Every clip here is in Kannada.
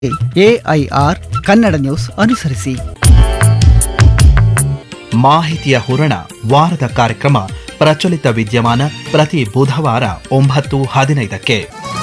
ಎಐಆರ್ ಕನ್ನಡ ನ್ಯೂಸ್ ಅನುಸರಿಸಿ ಮಾಹಿತಿಯ ಹೂರಣ ವಾರದ ಕಾರ್ಯಕ್ರಮ ಪ್ರಚಲಿತ ವಿದ್ಯಮಾನ ಪ್ರತಿ ಬುಧವಾರ ಒಂಬತ್ತು ಹದಿನೈದಕ್ಕೆ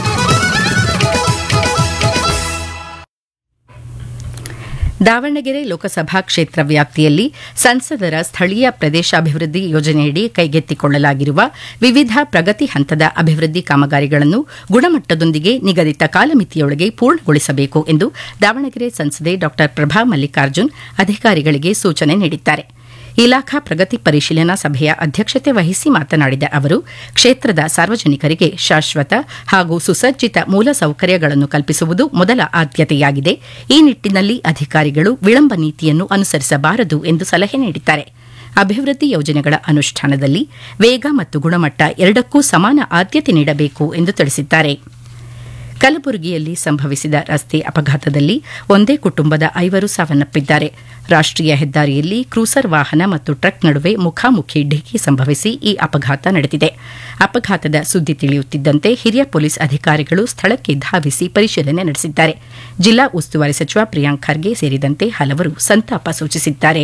ದಾವಣಗೆರೆ ಲೋಕಸಭಾ ಕ್ಷೇತ್ರ ವ್ಯಾಪ್ತಿಯಲ್ಲಿ ಸಂಸದರ ಸ್ಥಳೀಯ ಪ್ರದೇಶಾಭಿವೃದ್ಧಿ ಯೋಜನೆಯಡಿ ಕೈಗೆತ್ತಿಕೊಳ್ಳಲಾಗಿರುವ ವಿವಿಧ ಪ್ರಗತಿ ಹಂತದ ಅಭಿವೃದ್ಧಿ ಕಾಮಗಾರಿಗಳನ್ನು ಗುಣಮಟ್ಟದೊಂದಿಗೆ ನಿಗದಿತ ಕಾಲಮಿತಿಯೊಳಗೆ ಪೂರ್ಣಗೊಳಿಸಬೇಕು ಎಂದು ದಾವಣಗೆರೆ ಸಂಸದೆ ಡಾ ಪ್ರಭಾ ಮಲ್ಲಿಕಾರ್ಜುನ್ ಅಧಿಕಾರಿಗಳಿಗೆ ಸೂಚನೆ ನೀಡಿದ್ದಾರೆ ಇಲಾಖಾ ಪ್ರಗತಿ ಪರಿಶೀಲನಾ ಸಭೆಯ ಅಧ್ಯಕ್ಷತೆ ವಹಿಸಿ ಮಾತನಾಡಿದ ಅವರು ಕ್ಷೇತ್ರದ ಸಾರ್ವಜನಿಕರಿಗೆ ಶಾಶ್ವತ ಹಾಗೂ ಸುಸಜ್ಜಿತ ಮೂಲಸೌಕರ್ಯಗಳನ್ನು ಕಲ್ಪಿಸುವುದು ಮೊದಲ ಆದ್ಯತೆಯಾಗಿದೆ ಈ ನಿಟ್ಟಿನಲ್ಲಿ ಅಧಿಕಾರಿಗಳು ವಿಳಂಬ ನೀತಿಯನ್ನು ಅನುಸರಿಸಬಾರದು ಎಂದು ಸಲಹೆ ನೀಡಿದ್ದಾರೆ ಅಭಿವೃದ್ಧಿ ಯೋಜನೆಗಳ ಅನುಷ್ಠಾನದಲ್ಲಿ ವೇಗ ಮತ್ತು ಗುಣಮಟ್ಟ ಎರಡಕ್ಕೂ ಸಮಾನ ಆದ್ಯತೆ ನೀಡಬೇಕು ಎಂದು ತಿಳಿಸಿದ್ದಾರೆ ಕಲಬುರಗಿಯಲ್ಲಿ ಸಂಭವಿಸಿದ ರಸ್ತೆ ಅಪಘಾತದಲ್ಲಿ ಒಂದೇ ಕುಟುಂಬದ ಐವರು ಸಾವನ್ನಪ್ಪಿದ್ದಾರೆ ರಾಷ್ಟೀಯ ಹೆದ್ದಾರಿಯಲ್ಲಿ ಕ್ರೂಸರ್ ವಾಹನ ಮತ್ತು ಟ್ರಕ್ ನಡುವೆ ಮುಖಾಮುಖಿ ಡಿಕ್ಕಿ ಸಂಭವಿಸಿ ಈ ಅಪಘಾತ ನಡೆದಿದೆ ಅಪಘಾತದ ಸುದ್ದಿ ತಿಳಿಯುತ್ತಿದ್ದಂತೆ ಹಿರಿಯ ಪೊಲೀಸ್ ಅಧಿಕಾರಿಗಳು ಸ್ಥಳಕ್ಕೆ ಧಾವಿಸಿ ಪರಿಶೀಲನೆ ನಡೆಸಿದ್ದಾರೆ ಜಿಲ್ಲಾ ಉಸ್ತುವಾರಿ ಸಚಿವ ಪ್ರಿಯಾಂಕ್ ಖರ್ಗೆ ಸೇರಿದಂತೆ ಹಲವರು ಸಂತಾಪ ಸೂಚಿಸಿದ್ದಾರೆ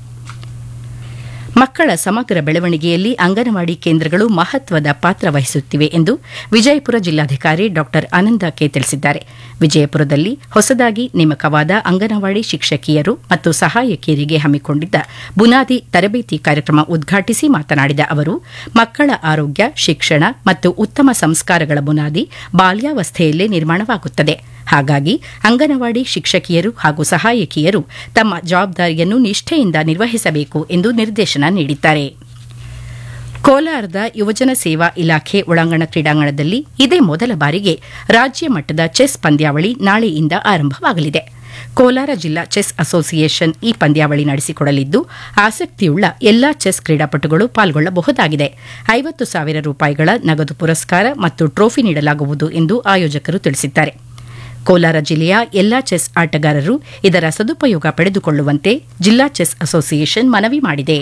ಮಕ್ಕಳ ಸಮಗ್ರ ಬೆಳವಣಿಗೆಯಲ್ಲಿ ಅಂಗನವಾಡಿ ಕೇಂದ್ರಗಳು ಮಹತ್ವದ ಪಾತ್ರ ವಹಿಸುತ್ತಿವೆ ಎಂದು ವಿಜಯಪುರ ಜಿಲ್ಲಾಧಿಕಾರಿ ಡಾ ಆನಂದ ಕೆ ತಿಳಿಸಿದ್ದಾರೆ ವಿಜಯಪುರದಲ್ಲಿ ಹೊಸದಾಗಿ ನೇಮಕವಾದ ಅಂಗನವಾಡಿ ಶಿಕ್ಷಕಿಯರು ಮತ್ತು ಸಹಾಯಕಿಯರಿಗೆ ಹಮ್ಮಿಕೊಂಡಿದ್ದ ಬುನಾದಿ ತರಬೇತಿ ಕಾರ್ಯಕ್ರಮ ಉದ್ಘಾಟಿಸಿ ಮಾತನಾಡಿದ ಅವರು ಮಕ್ಕಳ ಆರೋಗ್ಯ ಶಿಕ್ಷಣ ಮತ್ತು ಉತ್ತಮ ಸಂಸ್ಕಾರಗಳ ಬುನಾದಿ ಬಾಲ್ಯಾವಸ್ಥೆಯಲ್ಲೇ ನಿರ್ಮಾಣವಾಗುತ್ತದೆ ಹಾಗಾಗಿ ಅಂಗನವಾಡಿ ಶಿಕ್ಷಕಿಯರು ಹಾಗೂ ಸಹಾಯಕಿಯರು ತಮ್ಮ ಜವಾಬ್ದಾರಿಯನ್ನು ನಿಷ್ಠೆಯಿಂದ ನಿರ್ವಹಿಸಬೇಕು ಎಂದು ನಿರ್ದೇಶನ ನೀಡಿದ್ದಾರೆ ಕೋಲಾರದ ಯುವಜನ ಸೇವಾ ಇಲಾಖೆ ಒಳಾಂಗಣ ಕ್ರೀಡಾಂಗಣದಲ್ಲಿ ಇದೇ ಮೊದಲ ಬಾರಿಗೆ ರಾಜ್ಯ ಮಟ್ಟದ ಚೆಸ್ ಪಂದ್ಯಾವಳಿ ನಾಳೆಯಿಂದ ಆರಂಭವಾಗಲಿದೆ ಕೋಲಾರ ಜಿಲ್ಲಾ ಚೆಸ್ ಅಸೋಸಿಯೇಷನ್ ಈ ಪಂದ್ಯಾವಳಿ ನಡೆಸಿಕೊಡಲಿದ್ದು ಆಸಕ್ತಿಯುಳ್ಳ ಎಲ್ಲಾ ಚೆಸ್ ಕ್ರೀಡಾಪಟುಗಳು ಪಾಲ್ಗೊಳ್ಳಬಹುದಾಗಿದೆ ಐವತ್ತು ಸಾವಿರ ರೂಪಾಯಿಗಳ ನಗದು ಪುರಸ್ಕಾರ ಮತ್ತು ಟ್ರೋಫಿ ನೀಡಲಾಗುವುದು ಎಂದು ಆಯೋಜಕರು ತಿಳಿಸಿದ್ದಾರೆ ಕೋಲಾರ ಜಿಲ್ಲೆಯ ಎಲ್ಲಾ ಚೆಸ್ ಆಟಗಾರರು ಇದರ ಸದುಪಯೋಗ ಪಡೆದುಕೊಳ್ಳುವಂತೆ ಜಿಲ್ಲಾ ಚೆಸ್ ಅಸೋಸಿಯೇಷನ್ ಮನವಿ ಮಾಡಿದೆ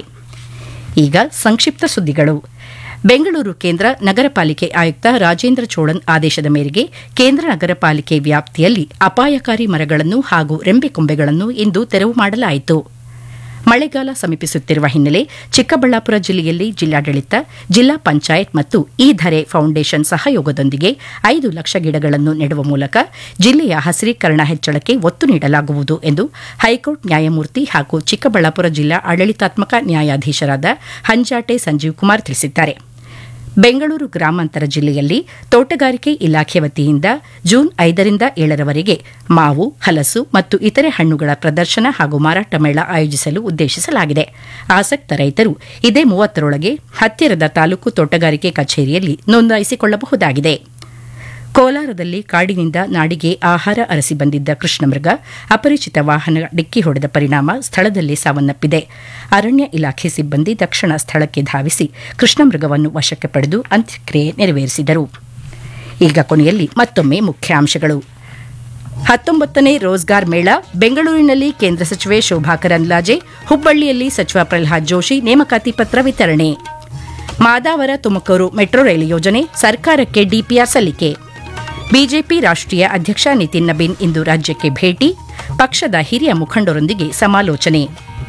ಈಗ ಸಂಕ್ಷಿಪ್ತ ಸುದ್ದಿಗಳು ಬೆಂಗಳೂರು ಕೇಂದ್ರ ನಗರ ಪಾಲಿಕೆ ಆಯುಕ್ತ ರಾಜೇಂದ್ರ ಚೋಳನ್ ಆದೇಶದ ಮೇರೆಗೆ ಕೇಂದ್ರ ನಗರ ಪಾಲಿಕೆ ವ್ಯಾಪ್ತಿಯಲ್ಲಿ ಅಪಾಯಕಾರಿ ಮರಗಳನ್ನು ಹಾಗೂ ರೆಂಬೆಕೊಂಬೆಗಳನ್ನು ಇಂದು ತೆರವು ಮಾಡಲಾಯಿತು ಮಳೆಗಾಲ ಸಮೀಪಿಸುತ್ತಿರುವ ಹಿನ್ನೆಲೆ ಚಿಕ್ಕಬಳ್ಳಾಪುರ ಜಿಲ್ಲೆಯಲ್ಲಿ ಜಿಲ್ಲಾಡಳಿತ ಜಿಲ್ಲಾ ಪಂಚಾಯತ್ ಮತ್ತು ಈ ಧರೆ ಫೌಂಡೇಶನ್ ಸಹಯೋಗದೊಂದಿಗೆ ಐದು ಲಕ್ಷ ಗಿಡಗಳನ್ನು ನೆಡುವ ಮೂಲಕ ಜಿಲ್ಲೆಯ ಹಸಿರೀಕರಣ ಹೆಚ್ಚಳಕ್ಕೆ ಒತ್ತು ನೀಡಲಾಗುವುದು ಎಂದು ಹೈಕೋರ್ಟ್ ನ್ಯಾಯಮೂರ್ತಿ ಹಾಗೂ ಚಿಕ್ಕಬಳ್ಳಾಪುರ ಜಿಲ್ಲಾ ಆಡಳಿತಾತ್ಮಕ ನ್ಯಾಯಾಧೀಶರಾದ ಹಂಜಾಟೆ ಸಂಜೀವ್ ಕುಮಾರ್ ತಿಳಿಸಿದ್ದಾರೆ ಬೆಂಗಳೂರು ಗ್ರಾಮಾಂತರ ಜಿಲ್ಲೆಯಲ್ಲಿ ತೋಟಗಾರಿಕೆ ಇಲಾಖೆ ವತಿಯಿಂದ ಜೂನ್ ಐದರಿಂದ ಏಳರವರೆಗೆ ಮಾವು ಹಲಸು ಮತ್ತು ಇತರೆ ಹಣ್ಣುಗಳ ಪ್ರದರ್ಶನ ಹಾಗೂ ಮಾರಾಟ ಮೇಳ ಆಯೋಜಿಸಲು ಉದ್ದೇಶಿಸಲಾಗಿದೆ ಆಸಕ್ತ ರೈತರು ಇದೇ ಮೂವತ್ತರೊಳಗೆ ಹತ್ತಿರದ ತಾಲೂಕು ತೋಟಗಾರಿಕೆ ಕಚೇರಿಯಲ್ಲಿ ನೋಂದಾಯಿಸಿಕೊಳ್ಳಬಹುದಾಗಿದೆ ಕೋಲಾರದಲ್ಲಿ ಕಾಡಿನಿಂದ ನಾಡಿಗೆ ಆಹಾರ ಅರಸಿ ಬಂದಿದ್ದ ಕೃಷ್ಣಮೃಗ ಅಪರಿಚಿತ ವಾಹನ ಡಿಕ್ಕಿ ಹೊಡೆದ ಪರಿಣಾಮ ಸ್ಥಳದಲ್ಲೇ ಸಾವನ್ನಪ್ಪಿದೆ ಅರಣ್ಯ ಇಲಾಖೆ ಸಿಬ್ಬಂದಿ ತಕ್ಷಣ ಸ್ಥಳಕ್ಕೆ ಧಾವಿಸಿ ಕೃಷ್ಣಮೃಗವನ್ನು ವಶಕ್ಕೆ ಪಡೆದು ಅಂತ್ಯಕ್ರಿಯೆ ನೆರವೇರಿಸಿದರು ಈಗ ಕೊನೆಯಲ್ಲಿ ಮತ್ತೊಮ್ಮೆ ಮುಖ್ಯಾಂಶಗಳು ಹತ್ತೊಂಬತ್ತನೇ ರೋಜ್ಗಾರ್ ಮೇಳ ಬೆಂಗಳೂರಿನಲ್ಲಿ ಕೇಂದ್ರ ಸಚಿವೆ ಶೋಭಾ ಕರಂದ್ಲಾಜೆ ಹುಬ್ಬಳ್ಳಿಯಲ್ಲಿ ಸಚಿವ ಪ್ರಹ್ಲಾದ್ ಜೋಶಿ ನೇಮಕಾತಿ ಪತ್ರ ವಿತರಣೆ ಮಾದಾವರ ತುಮಕೂರು ಮೆಟ್ರೋ ರೈಲು ಯೋಜನೆ ಸರ್ಕಾರಕ್ಕೆ ಡಿಪಿಆರ್ ಸಲ್ಲಿಕೆ ಬಿಜೆಪಿ ರಾಷ್ಟ್ರೀಯ ಅಧ್ಯಕ್ಷ ನಿತಿನ್ ನಬೀನ್ ಇಂದು ರಾಜ್ಯಕ್ಕೆ ಭೇಟಿ ಪಕ್ಷದ ಹಿರಿಯ ಮುಖಂಡರೊಂದಿಗೆ ಸಮಾಲೋಚನೆ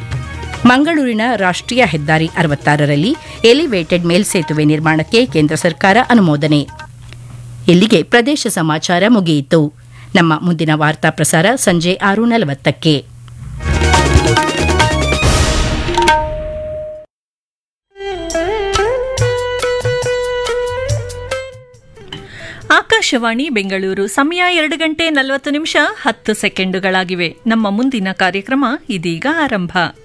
ಮಂಗಳೂರಿನ ರಾಷ್ಟ್ರೀಯ ಹೆದ್ದಾರಿ ಅರವತ್ತಾರರಲ್ಲಿ ಎಲಿವೇಟೆಡ್ ಮೇಲ್ಸೇತುವೆ ನಿರ್ಮಾಣಕ್ಕೆ ಕೇಂದ್ರ ಸರ್ಕಾರ ಅನುಮೋದನೆ ಇಲ್ಲಿಗೆ ಪ್ರದೇಶ ಸಮಾಚಾರ ಮುಗಿಯಿತು ನಮ್ಮ ಮುಂದಿನ ವಾರ್ತಾ ಪ್ರಸಾರ ಸಂಜೆ ಆರು ನಲವತ್ತಕ್ಕೆ ಆಕಾಶವಾಣಿ ಬೆಂಗಳೂರು ಸಮಯ ಎರಡು ಗಂಟೆ ನಲವತ್ತು ನಿಮಿಷ ಹತ್ತು ಸೆಕೆಂಡುಗಳಾಗಿವೆ ನಮ್ಮ ಮುಂದಿನ ಕಾರ್ಯಕ್ರಮ ಇದೀಗ ಆರಂಭ